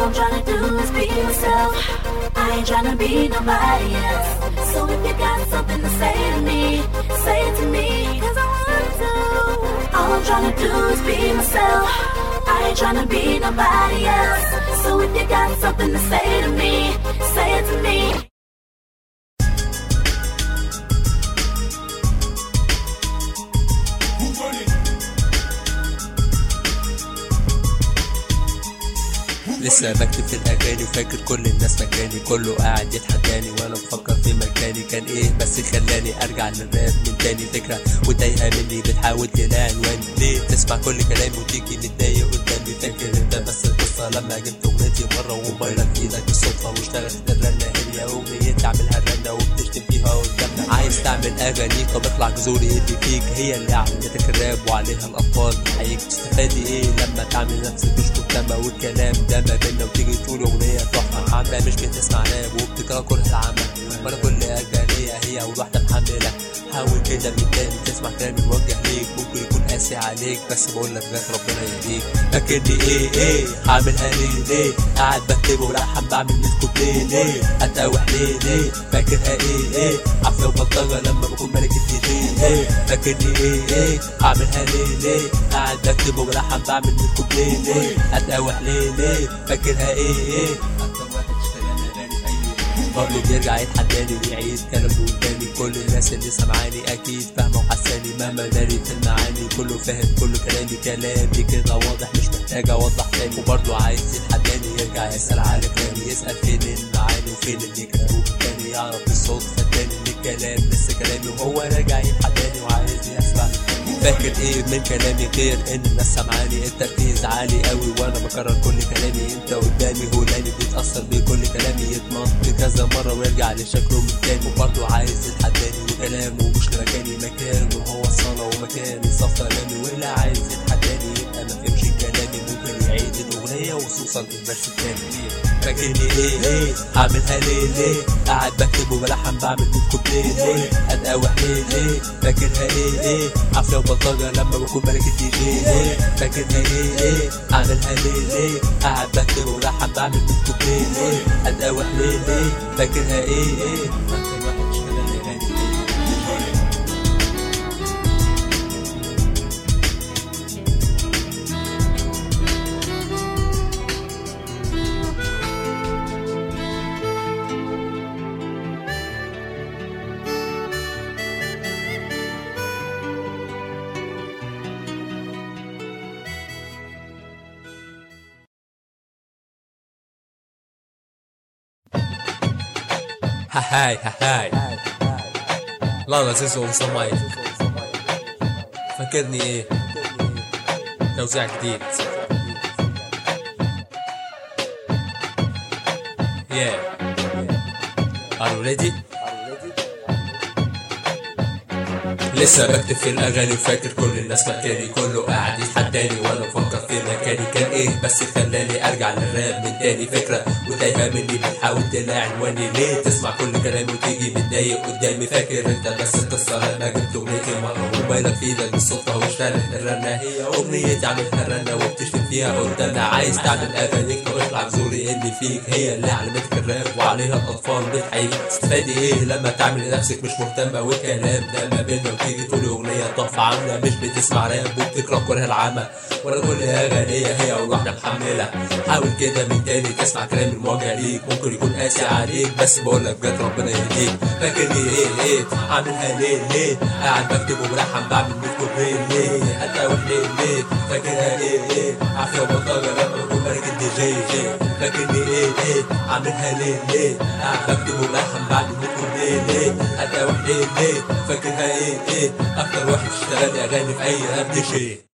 I'm tryna do is be myself. I ain't tryna be nobody else. So if you got something to say to me, say it to me, cause I want to. All I'm tryna do is be myself. I ain't tryna be nobody else. So if you got something to say to me, say it to me. لسه بكتب في الاغاني وفاكر كل الناس مكاني كله قاعد يتحداني وانا بفكر في مكاني كان ايه بس خلاني ارجع للراب من تاني فكره وتايهه مني بتحاول تلاقي عنواني ليه تسمع كل كلامي وتيجي متضايق قدامي فاكر انت بس القصه لما جبت اغنيتي مره وموبايلك في ايدك بالصدفه واشتغلت الرنه هي اغنيه تعملها الرنه وبتشتم فيها قدامنا عايز تعمل اغاني طب اطلع جذوري اللي فيك هي اللي علمتك الراب وعليها الاطفال حقيقي تستفادي ايه لما تعمل نفسك مش مهتمه والكلام ده ما بينا وتيجي تقول اغنيه تحفه عامله مش بتسمع راب وبتكره كره العمل وانا كل اغانيه هي والواحده محمله حاول كده من تاني تسمع كلامي موجه ليك ممكن يكون قاسي عليك بس بقول لك بجد ربنا يهديك فاكرني ايه ايه عاملها ليه ليه قاعد بكتب ولحن بعمل نسكت ليه ليه اتقوح ليه ليه فاكرها ايه ايه عافيه وبلطجه لما بكون ملك الدي جي ليه فاكرني ايه ايه عاملها ليه ليه قاعد بكتب ولحن بعمل نسكت ليه ليه اتقوح ليه ليه فاكرها ايه ايه اكتر واحد اشتغل اغاني في اي برضه بيرجع يتحداني ويعيد كلامه قدامي كل الناس اللي سمعاني اكيد فاهمه وحساني مهما داري في المعاني كله فاهم كل كلامي كلامي كده واضح مش محتاج اوضح تاني وبرضه عايز يتحداني يرجع يسال على كلامي يسال فين المعاني وفين اللي كلامه تاني يعرف الصدفه تاني ان الكلام لسه كلامي وهو راجع يتحداني وعايز يسمع فاكر ايه من كلامي غير ان الناس سمعاني التركيز عالي قوي وانا بكرر كل كلامي انت قدامي هولاني بيتاثر بكل كلامي يتنط كذا مره ويرجع لشكله من تاني وبرضه عايز يتحداني وكلامه مش لمكاني مكانه هو الصاله ومكاني صف كلامي واللي عايز يتحداني يبقى ما فهمش كلامي ممكن يعيد الاغنيه وخصوصا الفيرس التاني فاكرني ايه ايه عاملها ليه ليه قاعد بكتب وبلحن بعمل بيتكم ليه ليه اتقوح ليه ليه فاكرها ايه ايه عافيه وبلطجه لما بكون ملك الدي جي ليه فاكرها ايه ايه عاملها ليه ليه قاعد بكتب وبلحن بعمل بيتكم ليه ليه اتقوح ليه ليه فاكرها ايه ايه اكتر واحد اشتغل اغاني في هاي هاي لا لا زيزو ومصماي فاكرني ايه توزيع جديد Yeah. Are you ready? لسه بكتب في الاغاني وفاكر كل الناس مكاني كله قاعد يتحداني وانا بفكر في مكاني كان ايه بس خلاني ارجع للراب من تاني فكره وتايهه مني بتحاول تلاقي عنواني ليه تسمع كل كلامي وتيجي متضايق قدامي فاكر انت بس القصه لما جبت اغنيتي مره موبايلك في ايدك بالصدفه واشتغلت الرنه هي اغنيتي عاملها الرنه وبتشتم فيها قدامنا عايز تعمل اغانيك واطلع بزوري اللي فيك هي اللي علمتك الراب وعليها الاطفال بتحيي تستفادي ايه لما تعمل نفسك مش مهتمه والكلام ده ما بيننا وتيجي تقول اغنيه تحفه عامله مش بتسمع راب وبتكره كره العامه ولا كل اغانيه هي والواحده محمله حاول كده من تاني تسمع كلام المواجهه ليك ممكن يكون قاسي عليك بس بقول لك بجد ربنا يهديك فاكرني ايه ايه عاملها ليه ليه قاعد بكتب وبلحن بعمل بيتكم ليه ليه هتقاوح ليه ليه فاكرها ايه ايه عافيه وبلطجه لما بكون ملك الدي جي جي فاكرني ايه ايه عاملها ليه ليه قاعد بكتب وبلحن بعمل بيتكم ليه ليه هتقاوح ليه ليه فاكرها ايه ايه اكتر واحد اشتغل اغاني في اي راب دي شي